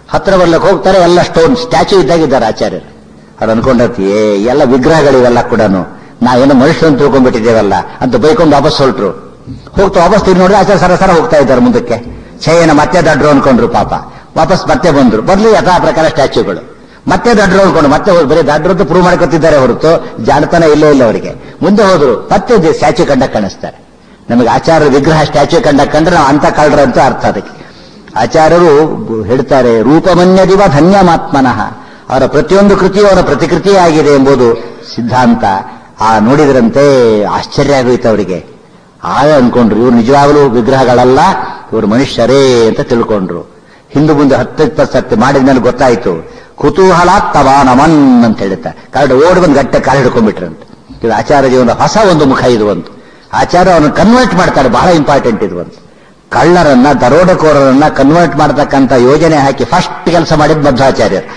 ಹತ್ರ ಬರ್ಲಿಕ್ಕೆ ಹೋಗ್ತಾರೆ ಎಲ್ಲ ಸ್ಟೋನ್ ಸ್ಟ್ಯಾಚ್ಯೂ ಇದ್ದಾಗಿದ್ದಾರೆ ಆಚಾರ್ಯರು ಅವ್ರು ಅನ್ಕೊಂಡತಿ ಏ ಎಲ್ಲ ವಿಗ್ರಹಗಳಿವೆಲ್ಲ ಕೂಡ ನಾವೇನೋ ಮನುಷ್ಯರು ಅಂತ ತಿಳ್ಕೊಂಡ್ಬಿಟ್ಟಿದ್ದೇವಲ್ಲ ಅಂತ ಬೈಕೊಂಡು ವಾಪಸ್ ಹೊರಟ್ರು ಹೋಗ್ತಾ ವಾಪಸ್ ತಿರುಗಿ ನೋಡಿದ್ರೆ ಆಚಾರ್ಯ ಸರ ಸರ ಹೋಗ್ತಾ ಇದ್ದಾರೆ ಮುಂದಕ್ಕೆ ಛೇಯನ ಮತ್ತೆ ದಡ್ರು ಅನ್ಕೊಂಡ್ರು ಪಾಪ ವಾಪಸ್ ಮತ್ತೆ ಬಂದ್ರು ಬರ್ಲಿ ಯಥಾ ಪ್ರಕಾರ ಸ್ಟ್ಯಾಚ್ಯೂಗಳು ಮತ್ತೆ ದಡ್ರು ಅನ್ಕೊಂಡು ಮತ್ತೆ ಹೋದ್ರು ಬರೀ ದಡ್ರು ಅಂತ ಪ್ರೂವ್ ಮಾಡ್ಕೊತಿದ್ದಾರೆ ಹೊರತು ಜಾಣತನ ಇಲ್ಲೇ ಇಲ್ಲ ಅವರಿಗೆ ಮುಂದೆ ಹೋದ್ರು ಮತ್ತೆ ಸ್ಟ್ಯಾಚ್ಯೂ ಕಂಡ ಕಾಣಿಸ್ತಾರೆ ನಮಗೆ ಆಚಾರ್ಯ ವಿಗ್ರಹ ಸ್ಟ್ಯಾಚ್ಯೂ ಕಂಡ ಕಂಡ್ರೆ ನಾವು ಅಂತ ಕಳ್ರ ಅಂತ ಅರ್ಥ ಅದಕ್ಕೆ ಆಚಾರ್ಯರು ಹೇಳ್ತಾರೆ ರೂಪಮನ್ಯದಿವ ಧನ್ಯಮಾತ್ಮನಃ ಅವರ ಪ್ರತಿಯೊಂದು ಕೃತಿಯು ಅವರ ಪ್ರತಿಕೃತಿಯೇ ಆಗಿದೆ ಎಂಬುದು ಸಿದ್ಧಾಂತ ಆ ನೋಡಿದ್ರಂತೆ ಆಶ್ಚರ್ಯ ಆಗೋಯ್ತು ಅವರಿಗೆ ಆಗ ಅನ್ಕೊಂಡ್ರು ಇವ್ರು ನಿಜವಾಗಲೂ ವಿಗ್ರಹಗಳಲ್ಲ ಇವರು ಮನುಷ್ಯರೇ ಅಂತ ತಿಳ್ಕೊಂಡ್ರು ಹಿಂದೆ ಮುಂದೆ ಹತ್ತಿಪ್ಪತ್ತು ಸರ್ತಿ ಮಾಡಿದ ಮೇಲೆ ಗೊತ್ತಾಯ್ತು ಕುತೂಹಲ ತವಾ ನಮನ್ ಅಂತ ಹೇಳ್ತಾರೆ ಕರಡು ಓಡಿ ಬಂದು ಗಟ್ಟೆ ಕಾಲು ಹಿಡ್ಕೊಂಡ್ಬಿಟ್ರಂತೆ ಇದು ಆಚಾರ್ಯ ಜೀವನ ಹೊಸ ಒಂದು ಮುಖ ಇದು ಒಂದು ಆಚಾರ್ಯ ಅವನು ಕನ್ವರ್ಟ್ ಮಾಡ್ತಾರೆ ಬಹಳ ಇಂಪಾರ್ಟೆಂಟ್ ಇದು ಒಂದು ಕಳ್ಳರನ್ನ ದರೋಡೆಕೋರರನ್ನ ಕನ್ವರ್ಟ್ ಮಾಡತಕ್ಕಂತ ಯೋಜನೆ ಹಾಕಿ ಫಸ್ಟ್ ಕೆಲಸ ಮಾಡಿದ್ ಮಧ್ವಾಚಾರ್ಯರು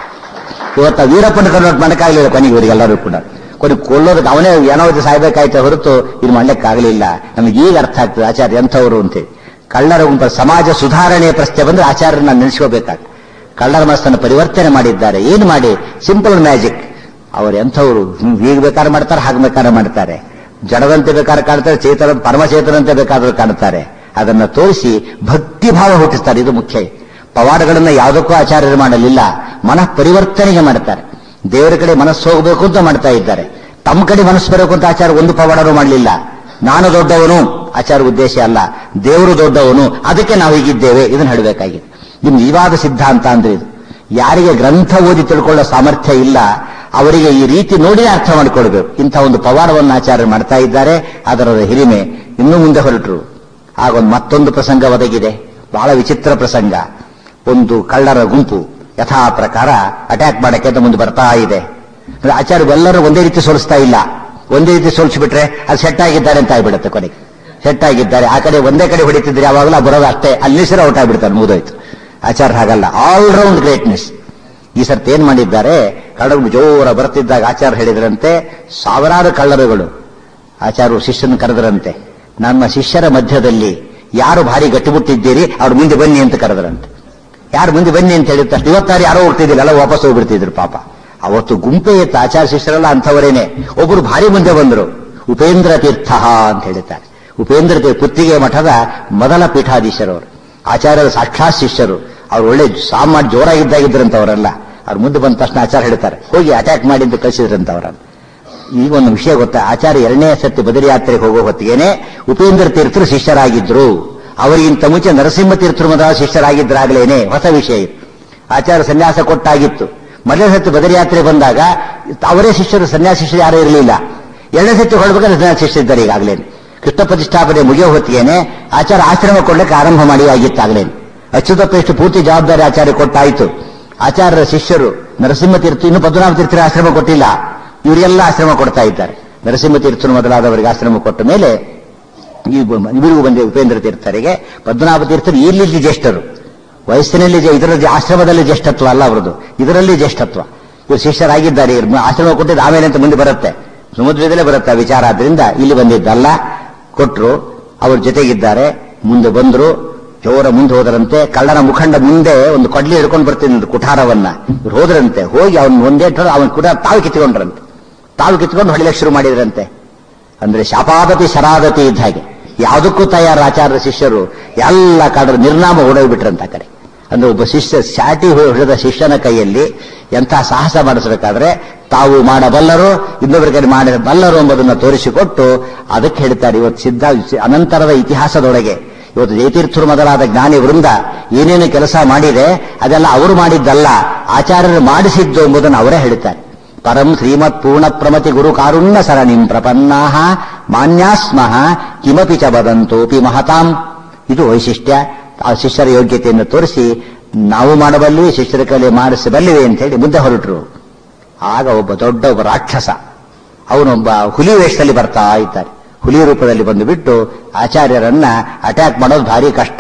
ಇವತ್ತು ಆ ವೀರಪ್ಪನ ಕನ್ವರ್ಟ್ ಮಾಡಕ್ಕಾಗಲಿಲ್ಲ ಕೊನೆಗೆ ಇವರಿಗೆಲ್ಲರೂ ಕೂಡ ಕೊನೆಗೆ ಕೊಲ್ಲೋದಕ್ಕೆ ಅವನೇ ಏನೋ ಇದು ಸಾಯ್ಬೇಕಾಯ್ತು ಹೊರತು ಇದು ಮಾಡ್ಲಿಕ್ಕಾಗಲಿಲ್ಲ ನಮಗೆ ಈಗ ಅರ್ಥ ಆಗ್ತದೆ ಆಚಾರ್ಯ ಎಂಥವ್ರು ಅಂತೇಳಿ ಕಳ್ಳರ ಗುಂಪ ಸಮಾಜ ಸುಧಾರಣೆಯ ಪ್ರಶ್ನೆ ಬಂದ್ರೆ ಆಚಾರ್ಯರನ್ನ ನೆನೆಸ್ಕೋಬೇಕಾಗ ಕಳ್ಳರ ಮನಸ್ಸನ್ನು ಪರಿವರ್ತನೆ ಮಾಡಿದ್ದಾರೆ ಏನು ಮಾಡಿ ಸಿಂಪಲ್ ಮ್ಯಾಜಿಕ್ ಅವ್ರು ಎಂಥವ್ರು ಹೀಗೆ ಬೇಕಾದ್ರೆ ಮಾಡ್ತಾರೆ ಹಾಗೆ ಬೇಕಾದ್ರೆ ಮಾಡ್ತಾರೆ ಜಡದಂತೆ ಬೇಕಾದ್ರೆ ಕಾಣ್ತಾರೆ ಚೇತನ ಪರಮಚೇತನಂತೆ ಬೇಕಾದ್ರೂ ಕಾಣ್ತಾರೆ ಅದನ್ನ ತೋರಿಸಿ ಭಕ್ತಿ ಭಾವ ಹುಟ್ಟಿಸ್ತಾರೆ ಇದು ಮುಖ್ಯ ಪವಾಡಗಳನ್ನ ಯಾವುದಕ್ಕೂ ಆಚಾರ್ಯರು ಮಾಡಲಿಲ್ಲ ಮನಃ ಪರಿವರ್ತನೆಗೆ ಮಾಡ್ತಾರೆ ದೇವರ ಕಡೆ ಮನಸ್ಸು ಹೋಗಬೇಕು ಅಂತ ಮಾಡ್ತಾ ಇದ್ದಾರೆ ತಮ್ಮ ಕಡೆ ಮನಸ್ಸು ಬರಬೇಕು ಅಂತ ಆಚಾರ ಒಂದು ಪವಾಡನೂ ಮಾಡಲಿಲ್ಲ ನಾನು ದೊಡ್ಡವನು ಆಚಾರ ಉದ್ದೇಶ ಅಲ್ಲ ದೇವರು ದೊಡ್ಡವನು ಅದಕ್ಕೆ ನಾವು ಹೀಗಿದ್ದೇವೆ ಇದನ್ನ ಹೇಳಬೇಕಾಗಿದೆ ಇದು ನಿಜವಾದ ಸಿದ್ಧಾಂತ ಅಂದ್ರೆ ಇದು ಯಾರಿಗೆ ಗ್ರಂಥ ಓದಿ ತಿಳ್ಕೊಳ್ಳೋ ಸಾಮರ್ಥ್ಯ ಇಲ್ಲ ಅವರಿಗೆ ಈ ರೀತಿ ನೋಡಿನೇ ಅರ್ಥ ಮಾಡಿಕೊಳ್ಬೇಕು ಇಂಥ ಒಂದು ಪವಾಡವನ್ನು ಆಚಾರ್ಯ ಮಾಡ್ತಾ ಇದ್ದಾರೆ ಅದರ ಹಿರಿಮೆ ಇನ್ನೂ ಮುಂದೆ ಹೊರಟರು ಆಗ ಒಂದು ಮತ್ತೊಂದು ಪ್ರಸಂಗ ಒದಗಿದೆ ಬಹಳ ವಿಚಿತ್ರ ಪ್ರಸಂಗ ಒಂದು ಕಳ್ಳರ ಗುಂಪು ಯಥಾ ಪ್ರಕಾರ ಅಟ್ಯಾಕ್ ಮಾಡಕ್ಕೆ ಅಂತ ಮುಂದೆ ಬರ್ತಾ ಇದೆ ಅಂದ್ರೆ ಆಚಾರ್ಯ ಎಲ್ಲರೂ ಒಂದೇ ರೀತಿ ಸೋಲಿಸ್ತಾ ಇಲ್ಲ ಒಂದೇ ರೀತಿ ಸೋಲಿಸಿಬಿಟ್ರೆ ಅದು ಸೆಟ್ ಆಗಿದ್ದಾರೆ ಅಂತ ಆಗ್ಬಿಡುತ್ತೆ ಕೊನೆಗೆ ಸೆಟ್ ಆಗಿದ್ದಾರೆ ಆ ಕಡೆ ಒಂದೇ ಕಡೆ ಹೊಡಿತಿದ್ರೆ ಯಾವಾಗಲೂ ಬರೋದು ಅಷ್ಟೇ ಅಲ್ಲಿ ಸರ ಔಟ್ ಆಗ್ಬಿಡ್ತಾರೆ ಮುಗಿದೋಯ್ತು ಆಚಾರ ಹಾಗಲ್ಲ ಆಲ್ ರೌಂಡ್ ಗ್ರೇಟ್ನೆಸ್ ಈ ಸರ್ತಿ ಏನ್ ಮಾಡಿದ್ದಾರೆ ಕಳ್ಳರು ಜೋರ ಬರ್ತಿದ್ದಾಗ ಆಚಾರ ಹೇಳಿದ್ರಂತೆ ಸಾವಿರಾರು ಕಳ್ಳರುಗಳು ಆಚಾರ್ಯರು ಶಿಷ್ಯನ ಕರೆದರಂತೆ ನಮ್ಮ ಶಿಷ್ಯರ ಮಧ್ಯದಲ್ಲಿ ಯಾರು ಭಾರಿ ಗಟ್ಟಿಬಿಟ್ಟಿದ್ದೀರಿ ಅವ್ರು ಮುಂದೆ ಬನ್ನಿ ಅಂತ ಕರೆದರಂತೆ ಯಾರು ಮುಂದೆ ಬನ್ನಿ ಅಂತ ಹೇಳಿದ ತಕ್ಷಣ ಇವತ್ತಾರು ಯಾರೋ ಹೋಗ್ತಿದ್ದಿಲ್ಲ ಎಲ್ಲ ವಾಪಸ್ ಹೋಗ್ಬಿಡ್ತಿದ್ರು ಪಾಪ ಅವತ್ತು ಗುಂಪೆ ಇತ್ತು ಆಚಾರ ಶಿಷ್ಯರೆಲ್ಲ ಅಂಥವರೇನೆ ಒಬ್ಬರು ಭಾರಿ ಮುಂದೆ ಬಂದರು ಉಪೇಂದ್ರ ತೀರ್ಥ ಅಂತ ಹೇಳ್ತಾರೆ ಉಪೇಂದ್ರ ತೀರ್ಥ ಪುತ್ತಿಗೆ ಮಠದ ಮೊದಲ ಪೀಠಾಧೀಶರವರು ಆಚಾರ್ಯರ ಸಾಕ್ಷಾತ್ ಶಿಷ್ಯರು ಅವ್ರು ಒಳ್ಳೆ ಸಾಮ್ ಮಾಡಿ ಜೋರಾಗಿದ್ದಾಗಿದ್ರಂತ ಅವರೆಲ್ಲ ಅವ್ರು ಮುಂದೆ ಬಂದ ತಕ್ಷಣ ಆಚಾರ ಹೇಳ್ತಾರೆ ಹೋಗಿ ಅಟ್ಯಾಕ್ ಮಾಡಿ ಅಂತ ಕಳಿಸಿದ್ರಂತ ಅವರನ್ನು ಈಗ ಒಂದು ವಿಷಯ ಗೊತ್ತಾ ಆಚಾರ್ಯ ಎರಡನೇ ಸತಿ ಬದರಿ ಯಾತ್ರೆಗೆ ಹೋಗೋ ಹೊತ್ತಿಗೆನೆ ಉಪೇಂದ್ರ ತೀರ್ಥರು ಶಿಷ್ಯರಾಗಿದ್ರು ಅವರಿಗಿಂತ ಮುಂಚೆ ನರಸಿಂಹ ತೀರ್ಥರು ಮೊದಲ ಶಿಷ್ಯರಾಗಿದ್ದರಾಗಲೇನೆ ಹೊಸ ವಿಷಯ ಇದು ಆಚಾರ್ಯ ಸನ್ಯಾಸ ಕೊಟ್ಟಾಗಿತ್ತು ಮೊದಲನೇ ಸತಿ ಬದರಿ ಯಾತ್ರೆ ಬಂದಾಗ ಅವರೇ ಶಿಷ್ಯರು ಸನ್ಯಾಸ ಶಿಷ್ಯರು ಯಾರೂ ಇರಲಿಲ್ಲ ಎರಡನೇ ಸತಿ ಹೊರಡ್ಬೇಕಾದ್ರೆ ಸನ್ಯಾಸ ಶಿಷ್ಯರಿದ್ದಾರೆ ಈಗಾಗಲೇನೆ ಕೃಷ್ಣ ಪ್ರತಿಷ್ಠಾಪನೆ ಮುಗಿಯೋ ಹೊತ್ತಿಗೆನೆ ಆಚಾರ ಆಶ್ರಮ ಕೊಡ್ಲಿಕ್ಕೆ ಆರಂಭ ಮಾಡಿ ಆಗಿತ್ತಾಗಲೇನೆ ಅಚ್ಯುತಪ್ಪ ಪೂರ್ತಿ ಜವಾಬ್ದಾರಿ ಆಚಾರ್ಯ ಕೊಟ್ಟಾಯಿತು ಆಚಾರ್ಯರ ಶಿಷ್ಯರು ನರಸಿಂಹ ತೀರ್ಥ ಇನ್ನು ಪದ್ಮನಾಭ ತೀರ್ಥರ ಆಶ್ರಮ ಕೊಟ್ಟಿಲ್ಲ ಇವರೆಲ್ಲ ಆಶ್ರಮ ಕೊಡ್ತಾ ಇದ್ದಾರೆ ನರಸಿಂಹ ತೀರ್ಥರು ಮೊದಲಾದವರಿಗೆ ಆಶ್ರಮ ಕೊಟ್ಟ ಮೇಲೆ ಈ ಬ- ಇವರಿಗೂ ಬಂದೆ ಉಪೇಂದ್ರ ತೀರ್ಥರಿಗೆ ಪದ್ಮನಾಭ ತೀರ್ಥರು ಇಲ್ಲಿ ಜ್ಯೇಷ್ಠರು ವಯಸ್ಸಿನಲ್ಲಿ ಜೆ- ಇದರಲ್ಲಿ ಆಶ್ರಮದಲ್ಲಿ ಜ್ಯೇಷ್ಠತ್ವ ಅಲ್ಲ ಅವರದು ಇದರಲ್ಲಿ ಜ್ಯೇಷ್ಠತ್ವ ಇವರು ಶಿಷ್ಯರಾಗಿದ್ದಾರೆ ಇವ್ರು ಆಶ್ರಮ ಕೊಟ್ಟಿದ್ದು ಆಮೇಲೆ ಅಂತ ಮುಂದೆ ಬರುತ್ತೆ ಸಮುದ್ರದಲ್ಲೇ ಬರುತ್ತೆ ಆ ವಿಚಾರ ಆದ್ರಿಂದ ಇಲ್ಲಿ ಬಂದಿದ್ದಲ್ಲ ಕೊಟ್ರು ಅವ್ರ ಜೊತೆಗಿದ್ದಾರೆ ಮುಂದೆ ಬಂದ್ರು ಜೋರ ಮುಂದೆ ಹೋದರಂತೆ ಕಳ್ಳನ ಮುಖಂಡ ಮುಂದೆ ಒಂದು ಕೊಡ್ಲಿ ಹಿಡ್ಕೊಂಡು ಬರ್ತಿದ್ರು ಕುಠಾರವನ್ನ ಇವ್ರು ಹೋದ್ರಂತೆ ಹೋಗಿ ಅವನ್ ಒಂದೇ ಅವನ ಕುಠಾರ ತಾವು ಕಿತ್ಕೊಂಡ್ರಂತೆ ತಾವು ಕಿತ್ಕೊಂಡು ಹೊಡಿಲಿಕ್ಕೆ ಶುರು ಮಾಡಿದ್ರಂತೆ ಅಂದ್ರೆ ಶಾಪಾದತಿ ಶರಾದತಿ ಇದ್ದ ಹಾಗೆ ಯಾವುದಕ್ಕೂ ತಯಾರ ಆಚಾರ್ಯ ಶಿಷ್ಯರು ಎಲ್ಲ ಕಡರು ನಿರ್ನಾಮ ಓಡೋಗ್ಬಿಟ್ರಂತ ಆ ಕಡೆ ಅಂದ್ರೆ ಒಬ್ಬ ಶಿಷ್ಯ ಶಾಟಿ ಹಿಡಿದ ಶಿಷ್ಯನ ಕೈಯಲ್ಲಿ ಎಂತಹ ಸಾಹಸ ಮಾಡಿಸಬೇಕಾದ್ರೆ ತಾವು ಮಾಡಬಲ್ಲರು ಇನ್ನೊಬ್ಬರ ಕೈ ಮಾಡಬಲ್ಲರು ಎಂಬುದನ್ನು ತೋರಿಸಿಕೊಟ್ಟು ಅದಕ್ಕೆ ಹೇಳ್ತಾರೆ ಇವತ್ತು ಸಿದ್ಧ ಅನಂತರದ ಇತಿಹಾಸದೊಳಗೆ ಇವತ್ತು ಜಯತೀರ್ಥರು ಮೊದಲಾದ ಜ್ಞಾನಿ ವೃಂದ ಏನೇನು ಕೆಲಸ ಮಾಡಿದೆ ಅದೆಲ್ಲ ಅವರು ಮಾಡಿದ್ದಲ್ಲ ಆಚಾರ್ಯರು ಮಾಡಿಸಿದ್ದು ಎಂಬುದನ್ನು ಅವರೇ ಹೇಳ್ತಾರೆ ಪರಂ ಶ್ರೀಮತ್ ಪೂರ್ಣ ಪ್ರಮತಿ ಗುರು ಕಾರುಣ್ಯ ಸರಣಿಂ ಪ್ರಪನ್ನಾ ಮಾನ್ಯಾಸ್ಮಃ ಕಿಮಪಿ ಚ ವದಂತೋಪಿ ಮಹತಾಂ ಇದು ವೈಶಿಷ್ಟ್ಯ ಆ ಶಿಷ್ಯರ ಯೋಗ್ಯತೆಯನ್ನು ತೋರಿಸಿ ನಾವು ಮಾಡಬಲ್ಲಿವಿ ಶಿಷ್ಯರ ಕಲೆ ಮಾಡಿಸಬಲ್ಲಿವೆ ಅಂತ ಹೇಳಿ ಮುಂದೆ ಹೊರಟರು ಆಗ ಒಬ್ಬ ದೊಡ್ಡ ಒಬ್ಬ ರಾಕ್ಷಸ ಅವನೊಬ್ಬ ಹುಲಿ ವೇಷದಲ್ಲಿ ಬರ್ತಾ ಇದ್ದಾರೆ ಹುಲಿ ರೂಪದಲ್ಲಿ ಬಂದು ಬಿಟ್ಟು ಆಚಾರ್ಯರನ್ನ ಅಟ್ಯಾಕ್ ಮಾಡೋದು ಭಾರಿ ಕಷ್ಟ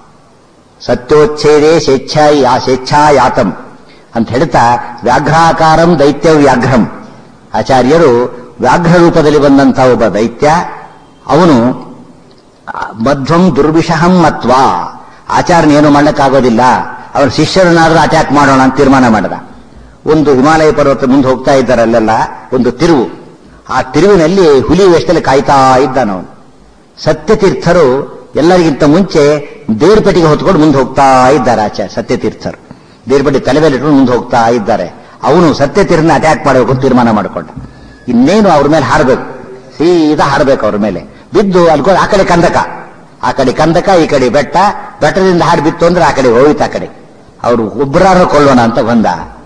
ಸತ್ಯೋಚ್ಛೇದೇ ಸ್ವೇಚ್ಛಾಯಿ ಆ ಸ್ವೇಚ್ಛಾಯಾತಂ ಅಂತ ಹೇಳ್ತಾ ವ್ಯಾಘ್ರಾಕಾರಂ ದೈತ್ಯ ವ್ಯಾಘ್ರಂ ಆಚಾರ್ಯರು ವ್ಯಾಘ್ರ ರೂಪದಲ್ಲಿ ಬಂದಂತಹ ಒಬ್ಬ ದೈತ್ಯ ಅವನು ಮಧ್ವಂ ದುರ್ವಿಷಹಂ ಮತ್ವ ಆಚಾರ್ಯನ ಏನು ಮಾಡಕ್ಕಾಗೋದಿಲ್ಲ ಅವರ ಶಿಷ್ಯರನ್ನಾದ್ರೂ ಅಟ್ಯಾಕ್ ಮಾಡೋಣ ಅಂತ ತೀರ್ಮಾನ ಮಾಡಿದ ಒಂದು ಹಿಮಾಲಯ ಪರ್ವತ ಮುಂದೆ ಹೋಗ್ತಾ ಇದ್ದಾರೆ ಅಲ್ಲೆಲ್ಲ ಒಂದು ತಿರುವು ಆ ತಿರುವಿನಲ್ಲಿ ಹುಲಿ ವೇಷದಲ್ಲಿ ಕಾಯ್ತಾ ಇದ್ದಾನವನು ಸತ್ಯತೀರ್ಥರು ಎಲ್ಲರಿಗಿಂತ ಮುಂಚೆ ದೇವ್ರಪೇಟೆಗೆ ಹೊತ್ಕೊಂಡು ಮುಂದೆ ಹೋಗ್ತಾ ಇದ್ದಾರೆ ಆಚೆ ಸತ್ಯತೀರ್ಥರು ದೇವ್ರಪೇಟೆ ತಲೆ ಮೇಲೆ ಇಟ್ಕೊಂಡು ಮುಂದೆ ಹೋಗ್ತಾ ಇದ್ದಾರೆ ಅವನು ಸತ್ಯತೀರ್ಥನ ಅಟ್ಯಾಕ್ ಮಾಡಬೇಕು ಅಂತ ತೀರ್ಮಾನ ಮಾಡಿಕೊಂಡ ಇನ್ನೇನು ಅವ್ರ ಮೇಲೆ ಹಾರಬೇಕು ಸೀದಾ ಹಾರಬೇಕು ಅವ್ರ ಮೇಲೆ ಬಿದ್ದು ಅಲ್ಕೋ ಆ ಕಡೆ ಕಂದಕ ಆ ಕಡೆ ಕಂದಕ ಈ ಕಡೆ ಬೆಟ್ಟ ಬೆಟ್ಟದಿಂದ ಹಾಡು ಬಿತ್ತು ಅಂದ್ರೆ ಆ ಕಡೆ ಹೋಯ್ತು ಆ ಕಡೆ ಅವರು ಒಬ್ಬರಾರು ಕೊಳ್ಳೋಣ ಅಂತ ಬಂದ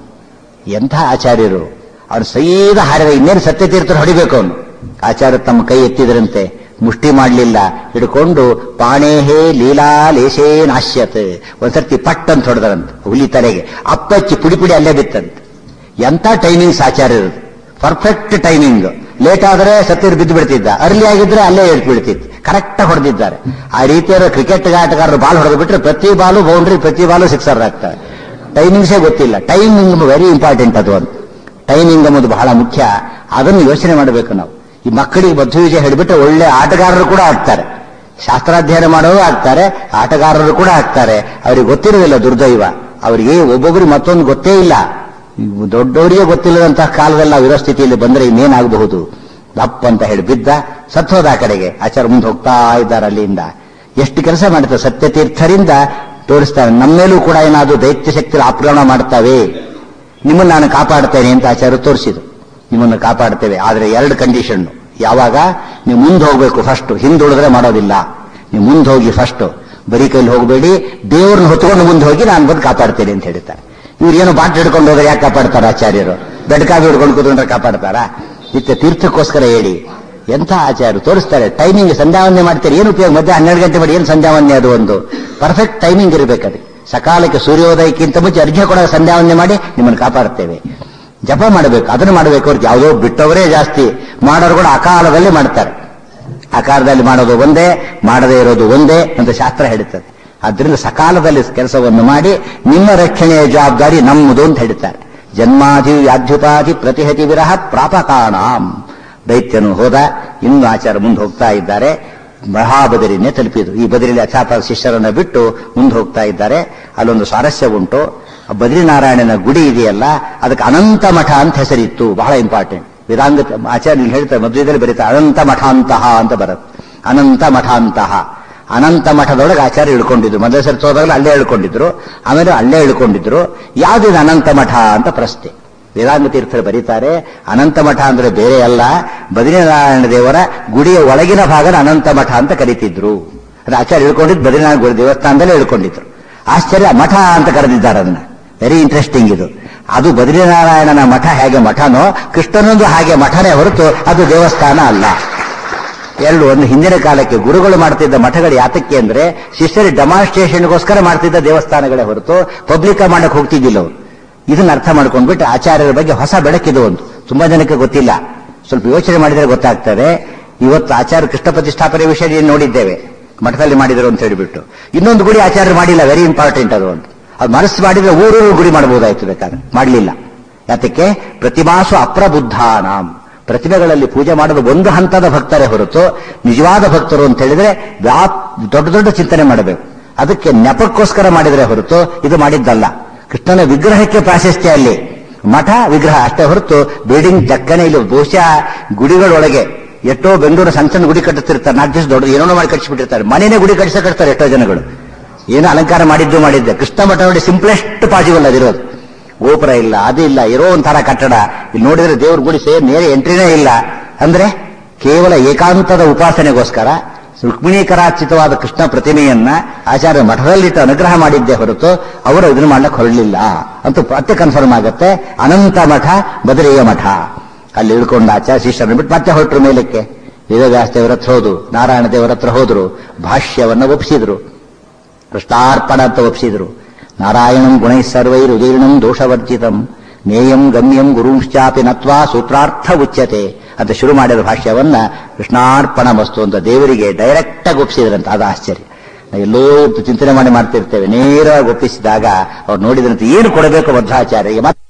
ಎಂಥ ಆಚಾರ್ಯರು ಅವ್ರು ಸೀದಾ ಹಾರಿದ ಇನ್ನೇನು ಸತ್ಯತೀರ್ಥರು ಹೊಡಿಬೇಕು ಅವನು ಆಚಾರ್ಯ ತಮ್ಮ ಕೈ ಎತ್ತಿದ್ರಂತೆ ಮುಷ್ಟಿ ಮಾಡಲಿಲ್ಲ ಹಿಡ್ಕೊಂಡು ಪಾಣೇಹೇ ಲೀಲಾ ಲೇಶೇ ನಾಶ್ಯತ್ ಒಂದ್ಸರ್ತಿ ಪಟ್ ಅಂತ ಹೊಡೆದ್ರಂತೆ ಹುಲಿ ತಲೆಗೆ ಅಪ್ಪಚ್ಚಿ ಪುಡಿ ಪುಡಿ ಅಲ್ಲೇ ಬಿತ್ತಂತೆ ಎಂಥ ಟೈಮಿಂಗ್ಸ್ ಆಚಾರ್ಯರು ಪರ್ಫೆಕ್ಟ್ ಟೈಮಿಂಗ್ ಲೇಟ್ ಆದ್ರೆ ಸತ್ಯರು ಬಿದ್ದು ಬಿಡ್ತಿದ್ದ ಅರ್ಲಿ ಆಗಿದ್ರೆ ಅಲ್ಲೇ ಎದ್ದು ಬೀಳ್ತಿತ್ತು ಕರೆಕ್ಟ್ ಹೊಡೆದಿದ್ದಾರೆ ಆ ರೀತಿಯಾದ ಕ್ರಿಕೆಟ್ ಆಟಗಾರರು ಬಾಲ್ ಹೊಡೆದು ಬಿಟ್ರೆ ಪ್ರತಿ ಬಾಲು ಬೌಂಡ್ರಿ ಪ್ರತಿ ಬಾಲು ಸಿಕ್ಸರ್ ಆಗ್ತಾರೆ ಟೈಮಿಂಗ್ಸೇ ಗೊತ್ತಿಲ್ಲ ಟೈಮಿಂಗ್ ವೆರಿ ಇಂಪಾರ್ಟೆಂಟ್ ಅದು ಅಂತ ಟೈಮಿಂಗ್ ಅನ್ನೋದು ಬಹಳ ಮುಖ್ಯ ಅದನ್ನು ಯೋಚನೆ ಮಾಡಬೇಕು ನಾವು ಈ ಮಕ್ಕಳಿಗೆ ಮಧ್ವ ವಿಜಯ ಹೇಳಿಬಿಟ್ರೆ ಒಳ್ಳೆ ಆಟಗಾರರು ಕೂಡ ಆಗ್ತಾರೆ ಶಾಸ್ತ್ರಾಧ್ಯಯನ ಮಾಡೋರು ಆಗ್ತಾರೆ ಆಟಗಾರರು ಕೂಡ ಆಗ್ತಾರೆ ಅವ್ರಿಗೆ ಗೊತ್ತಿರೋದಿಲ್ಲ ದುರ್ದೈವ ಅವರಿಗೆ ಒಬ್ಬೊಬ್ಬರಿಗೆ ಮತ್ತೊಂದು ಗೊತ್ತೇ ಇಲ್ಲ ದೊಡ್ಡವರಿಗೆ ಗೊತ್ತಿಲ್ಲದಂತಹ ಕಾಲದಲ್ಲಿ ನಾವು ಇರೋ ಸ್ಥಿತಿಯಲ್ಲಿ ಬಂದ್ರೆ ಇನ್ನೇನಾಗಬಹುದು ದಪ್ಪ ಅಂತ ಹೇಳಿ ಬಿದ್ದ ಸತ್ತೋದ ಆ ಕಡೆಗೆ ಆಚಾರ ಮುಂದೆ ಹೋಗ್ತಾ ಇದ್ದಾರೆ ಅಲ್ಲಿಂದ ಎಷ್ಟು ಕೆಲಸ ಮಾಡುತ್ತೆ ಸತ್ಯತೀರ್ಥರಿಂದ ತೋರಿಸ್ತಾರೆ ನಮ್ಮೇಲೂ ಕೂಡ ಏನಾದರೂ ದೈತ್ಯ ಶಕ್ತಿ ಆಕ್ರಮಣ ಮಾಡ್ತಾವೆ ನಿಮ್ಮನ್ನು ನಾನು ಕಾಪಾಡ್ತೇನೆ ಅಂತ ಆಚಾರ್ಯ ತೋರಿಸಿದ್ರು ನಿಮ್ಮನ್ನು ಕಾಪಾಡ್ತೇವೆ ಆದರೆ ಎರಡು ಕಂಡೀಷನ್ ಯಾವಾಗ ನೀವು ಮುಂದೆ ಹೋಗ್ಬೇಕು ಫಸ್ಟ್ ಹಿಂದುಳಿದ್ರೆ ಮಾಡೋದಿಲ್ಲ ನೀವು ಮುಂದೆ ಹೋಗಿ ಫಸ್ಟ್ ಬರೀ ಕೈಲಿ ಹೋಗಬೇಡಿ ದೇವ್ರನ್ನ ಹೊತ್ಕೊಂಡು ಮುಂದೆ ಹೋಗಿ ನಾನು ಬಂದು ಕಾಪಾಡ್ತೇನೆ ಅಂತ ಹೇಳ್ತಾರೆ ಇವ್ರು ಏನೋ ಬಾಟ್ ಹಿಡ್ಕೊಂಡು ಹೋದ್ರೆ ಯಾಕೆ ಕಾಪಾಡ್ತಾರ ಆಚಾರ್ಯರು ಬೆಡ್ಕಾಗಿ ಹಿಡ್ಕೊಂಡು ಕೂತ್ಕೊಂಡ್ರೆ ಕಾಪಾಡ್ತಾರ ನಿತ್ಯ ತೀರ್ಥಕ್ಕೋಸ್ಕರ ಹೇಳಿ ಎಂಥ ಆಚಾರ್ಯರು ತೋರಿಸ್ತಾರೆ ಟೈಮಿಂಗ್ ಸಂಧ್ಯಾವಂದನೆ ಮಾಡ್ತಾರೆ ಏನು ಉಪಯೋಗ ಮಧ್ಯ ಹನ್ನೆರಡು ಗಂಟೆ ಮಾಡಿ ಏನು ಸಂಧ್ಯಾವಂದನೆ ಅದು ಒಂದು ಪರ್ಫೆಕ್ಟ್ ಟೈಮಿಂಗ್ ಇರಬೇಕದು ಸಕಾಲಕ್ಕೆ ಸೂರ್ಯೋದಯಕ್ಕಿಂತ ಮುಂಚೆ ಅರ್ಘ್ಯ ಕೂಡ ಸಂಧ್ಯಾವಂದನೆ ಮಾಡಿ ನಿಮ್ಮನ್ನು ಕಾಪಾಡ್ತೇವೆ ಜಪ ಮಾಡಬೇಕು ಅದನ್ನು ಮಾಡಬೇಕು ಅವ್ರಿಗೆ ಯಾವುದೋ ಬಿಟ್ಟವರೇ ಜಾಸ್ತಿ ಮಾಡೋರು ಕೂಡ ಅಕಾಲದಲ್ಲಿ ಮಾಡ್ತಾರೆ ಅಕಾಲದಲ್ಲಿ ಮಾಡೋದು ಒಂದೇ ಮಾಡದೇ ಇರೋದು ಒಂದೇ ಅಂತ ಶಾಸ್ತ್ರ ಹೇಳುತ್ತದೆ ಆದ್ರಿಂದ ಸಕಾಲದಲ್ಲಿ ಕೆಲಸವನ್ನು ಮಾಡಿ ನಿಮ್ಮ ರಕ್ಷಣೆಯ ಜವಾಬ್ದಾರಿ ನಮ್ಮದು ಅಂತ ಹೇಳ್ತಾರೆ ಜನ್ಮಾಧಿ ವ್ಯಾಧ್ಯುಪಾಧಿ ಪ್ರತಿಹತಿ ವಿರಹ ಪ್ರಾಪಕಾಣಾಂ ದೈತ್ಯನು ಹೋದ ಇನ್ನು ಆಚಾರ ಮುಂದೆ ಹೋಗ್ತಾ ಇದ್ದಾರೆ ಮಹಾಬದರಿನೇ ತಲುಪಿದ್ರು ಈ ಬದರಿಲಿ ಅಚಾಪ ಶಿಷ್ಯರನ್ನ ಬಿಟ್ಟು ಮುಂದೆ ಹೋಗ್ತಾ ಇದ್ದಾರೆ ಅಲ್ಲೊಂದು ಸ್ವಾರಸ್ಯ ಉಂಟು ಆ ಬದ್ರಿನಾರಾಯಣನ ಗುಡಿ ಇದೆಯಲ್ಲ ಅದಕ್ಕೆ ಅನಂತ ಮಠ ಅಂತ ಹೆಸರಿತ್ತು ಬಹಳ ಇಂಪಾರ್ಟೆಂಟ್ ವೇದಾಂಗ ಆಚಾರ್ಯ ಹೇಳ್ತಾರೆ ಮದುವೆದಲ್ಲಿ ಬರೀತಾರೆ ಅನಂತ ಮಠಾಂತಹ ಅಂತ ಬರುತ್ತೆ ಅನಂತ ಮಠಾಂತಹ ಅನಂತ ಮಠದೊಳಗೆ ಆಚಾರ್ಯ ಇಳ್ಕೊಂಡಿದ್ರು ಮೊದಲ ಸರಿ ಹೋದಾಗಲೂ ಅಲ್ಲೇ ಇಳ್ಕೊಂಡಿದ್ರು ಆಮೇಲೆ ಅಲ್ಲೇ ಇಳ್ಕೊಂಡಿದ್ರು ಯಾವ್ದಿದೆ ಅನಂತ ಮಠ ಅಂತ ಪ್ರಶ್ನೆ ವೇದಾಂಗ ತೀರ್ಥರು ಬರೀತಾರೆ ಅನಂತ ಮಠ ಅಂದ್ರೆ ಬೇರೆ ಅಲ್ಲ ಬದ್ರಿನಾರಾಯಣ ದೇವರ ಗುಡಿಯ ಒಳಗಿನ ಭಾಗನ ಅನಂತ ಮಠ ಅಂತ ಕರೀತಿದ್ರು ಅದು ಆಚಾರ್ಯ ಇಳ್ಕೊಂಡಿದ್ದು ಬದ್ರಿನಾರಾಯಣ ಗುಡಿ ದೇವಸ್ಥಾನದಲ್ಲೇ ಇಳ್ಕೊಂಡಿದ್ರು ಆಶ್ಚರ್ಯ ಮಠ ಅಂತ ಕರೆದಿದ್ದಾರೆ ಅದನ್ನ ವೆರಿ ಇಂಟ್ರೆಸ್ಟಿಂಗ್ ಇದು ಅದು ಬದ್ರಿನಾರಾಯಣನ ಮಠ ಹೇಗೆ ಮಠನೋ ಕೃಷ್ಣನೊಂದು ಹಾಗೆ ಮಠನೇ ಹೊರತು ಅದು ದೇವಸ್ಥಾನ ಅಲ್ಲ ಎರಡು ಒಂದು ಹಿಂದಿನ ಕಾಲಕ್ಕೆ ಗುರುಗಳು ಮಾಡ್ತಿದ್ದ ಮಠಗಳು ಯಾತಕ್ಕೆ ಅಂದ್ರೆ ಶಿಷ್ಯರ ಡೆಮಾನ್ಸ್ಟ್ರೇಷನ್ಗೋಸ್ಕರ ಮಾಡ್ತಿದ್ದ ದೇವಸ್ಥಾನಗಳೇ ಹೊರತು ಪಬ್ಲಿಕ್ ಮಾಡಕ್ ಹೋಗ್ತಿದ್ದಿಲ್ಲ ಅವರು ಇದನ್ನ ಅರ್ಥ ಮಾಡ್ಕೊಂಡ್ಬಿಟ್ಟು ಆಚಾರ್ಯರ ಬಗ್ಗೆ ಹೊಸ ಬೆಳಕಿದು ಒಂದು ತುಂಬಾ ಜನಕ್ಕೆ ಗೊತ್ತಿಲ್ಲ ಸ್ವಲ್ಪ ಯೋಚನೆ ಮಾಡಿದ್ರೆ ಗೊತ್ತಾಗ್ತದೆ ಇವತ್ತು ಆಚಾರ್ಯ ಕೃಷ್ಣ ಪ್ರತಿಷ್ಠಾಪನೆ ವಿಷಯ ಏನು ನೋಡಿದ್ದೇವೆ ಮಠದಲ್ಲಿ ಮಾಡಿದರು ಅಂತ ಹೇಳಿಬಿಟ್ಟು ಇನ್ನೊಂದು ಗುಡಿ ಆಚಾರ್ಯ ಮಾಡಿಲ್ಲ ವೆರಿ ಇಂಪಾರ್ಟೆಂಟ್ ಅದು ಒಂದು ಅದು ಮನಸ್ಸು ಮಾಡಿದ್ರೆ ಊರೂರು ಗುಡಿ ಮಾಡಬಹುದಾಯ್ತು ಬೇಕಾದ್ರೆ ಮಾಡಲಿಲ್ಲ ಯಾತಕ್ಕೆ ಪ್ರತಿಮಾಸು ಅಪ್ರಬುದ್ಧಾನಾಂ ಪ್ರತಿಮೆಗಳಲ್ಲಿ ಪೂಜೆ ಮಾಡೋದು ಒಂದು ಹಂತದ ಭಕ್ತರೇ ಹೊರತು ನಿಜವಾದ ಭಕ್ತರು ಅಂತ ಹೇಳಿದ್ರೆ ವ್ಯಾಪ್ ದೊಡ್ಡ ದೊಡ್ಡ ಚಿಂತನೆ ಮಾಡಬೇಕು ಅದಕ್ಕೆ ನೆಪಕ್ಕೋಸ್ಕರ ಮಾಡಿದರೆ ಹೊರತು ಇದು ಮಾಡಿದ್ದಲ್ಲ ಕೃಷ್ಣನ ವಿಗ್ರಹಕ್ಕೆ ಪ್ರಾಶಸ್ತ್ಯ ಅಲ್ಲಿ ಮಠ ವಿಗ್ರಹ ಅಷ್ಟೇ ಹೊರತು ಬಿಲ್ಡಿಂಗ್ ಜಕ್ಕನೆ ಇಲ್ಲಿ ಬಹುಶಃ ಗುಡಿಗಳೊಳಗೆ ಎಷ್ಟೋ ಬೆಂಗಳೂರು ಸಣ್ಣ ಸಣ್ಣ ಗುಡಿ ಕಟ್ಟಿಸ್ತಿರ್ತಾರೆ ನಾಲ್ಕು ದಿವಸ ದೊಡ್ಡದು ಏನೋ ಮಾಡಿ ಕಟ್ಟಿಸ್ಬಿಟ್ಟಿರ್ತಾರೆ ಮನೆಯೇ ಗುಡಿ ಕಟ್ಟಿಸ ಕಟ್ತಾರೆ ಎಷ್ಟೋ ಜನಗಳು ಏನೋ ಅಲಂಕಾರ ಮಾಡಿದ್ದು ಮಾಡಿದ್ದೆ ಕೃಷ್ಣ ಮಠ ನೋಡಿ ಸಿಂಪ್ಲೆಸ್ಟ್ ಪಾಸಿಬಲ್ ಅದಿರೋದು ಗೋಪುರ ಇಲ್ಲ ಅದು ಇಲ್ಲ ಇರೋ ಒಂಥರ ಕಟ್ಟಡ ಇಲ್ಲಿ ನೋಡಿದ್ರೆ ದೇವ್ರ ಗುಡಿ ಸೇರ್ ನೇರ ಎಂಟ್ರಿನೇ ಇಲ್ಲ ಅಂದ್ರೆ ಕೇವಲ ಏಕಾಂತದ ಉಪಾಸನೆಗೋಸ್ಕರ ರುಕ್ಮಿಣೀಕರಾಚಿತವಾದ ಕೃಷ್ಣ ಪ್ರತಿಮೆಯನ್ನ ಆಚಾರ್ಯ ಮಠದಲ್ಲಿಟ್ಟು ಅನುಗ್ರಹ ಮಾಡಿದ್ದೇ ಹೊರತು ಅವರು ಇದನ್ನು ಮಾಡ್ಲಿಕ್ಕೆ ಹೊರಡಲಿಲ್ಲ ಅಂತ ಮತ್ತೆ ಕನ್ಫರ್ಮ್ ಆಗುತ್ತೆ ಅನಂತ ಮಠ ಬದರಿಯ ಮಠ ಅಲ್ಲಿ ಇಳ್ಕೊಂಡು ಆಚಾರ್ಯ ಶಿಷ್ಯರನ್ನು ಬಿಟ್ಟು ಮತ್ತೆ ಹೊರಟರು ಮೇಲಕ್ಕೆ ವೇದವ್ಯಾಸ ದೇವರ ಹತ್ರ ಹೋದ್ರು ನಾರಾಯಣ ದೇವರ ಹತ್ರ ಹೋದ್ರು ಭಾಷ್ಯವನ್ನ ಒಪ್ಪಿಸಿದ್ರು ಕೃಷ್ಣಾರ್ಪಣ ಅಂತ ಒಪ್ಪಿಸಿದ್ರು ನಾರಾಯಣಂ ಗುಣೈ ಸರ್ವೈರ್ ಉದೀರ್ಣಂ ದೋಷವರ್ಜಿತಂ ನೇಯಂ ಗಮ್ಯಂ ಗುರುಂಶ್ಚಾಪಿ ನತ್ವಾ ಸೂತ್ರಾರ್ಥ ಉಚ್ಯತೆ ಅಂತ ಶುರು ಮಾಡಿದ ಭಾಷ್ಯವನ್ನ ಕೃಷ್ಣಾರ್ಪಣ ವಸ್ತು ಅಂತ ದೇವರಿಗೆ ಡೈರೆಕ್ಟ್ ಆಗಿ ಒಪ್ಪಿಸಿದ್ರಂತ ಅದು ಆಶ್ಚರ್ಯ ನಾವು ಎಲ್ಲೋ ಚಿಂತನೆ ಮಾಡಿ ಮಾಡ್ತಿರ್ತೇವೆ ನೇರವಾಗಿ ಒಪ್ಪಿಸಿದಾಗ ಅವ್ರು ನೋಡಿದ್ರಂತೆ ಏನು ಕೊಡಬೇಕು ಮಧ್ವಾಚಾರ್ಯಗೆ ಮತ್ತೆ